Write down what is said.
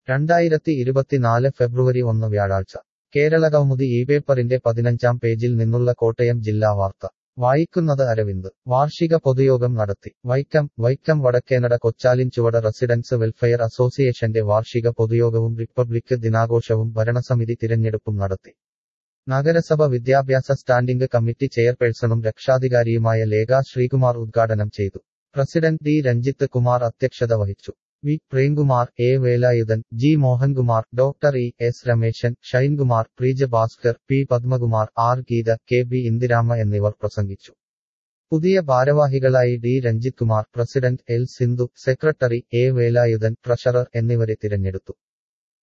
രണ്ടായിരത്തി ഇരുപത്തിനാല് ഫെബ്രുവരി ഒന്ന് വ്യാഴാഴ്ച കേരളകൗമുദി ഈ പേപ്പറിന്റെ പതിനഞ്ചാം പേജിൽ നിന്നുള്ള കോട്ടയം ജില്ലാ വാർത്ത വായിക്കുന്നത് അരവിന്ദ് വാർഷിക പൊതുയോഗം നടത്തി വൈക്കം വൈക്കം വടക്കേനട കൊച്ചാലിൻ ചുവട റെസിഡൻസ് വെൽഫെയർ അസോസിയേഷന്റെ വാർഷിക പൊതുയോഗവും റിപ്പബ്ലിക് ദിനാഘോഷവും ഭരണസമിതി തിരഞ്ഞെടുപ്പും നടത്തി നഗരസഭ വിദ്യാഭ്യാസ സ്റ്റാൻഡിംഗ് കമ്മിറ്റി ചെയർപേഴ്സണും രക്ഷാധികാരിയുമായ ലേഖ ശ്രീകുമാർ ഉദ്ഘാടനം ചെയ്തു പ്രസിഡന്റ് ഡി രഞ്ജിത്ത് കുമാർ അധ്യക്ഷത വഹിച്ചു V Premkumar A Velayudhan G Mohankumar doctor E S Rameshan Shinekumar Preeja Bhaskar P Padmakumar R Geetha K B Indirama എന്നിവർ പ്രസംഗിച്ചു പുതിയ ഭാരവാഹികളായി D Ranjith Kumar president L Sindhu secretary A Velayudhan treasurer എന്നിവരെ തിരഞ്ഞെടുത്തു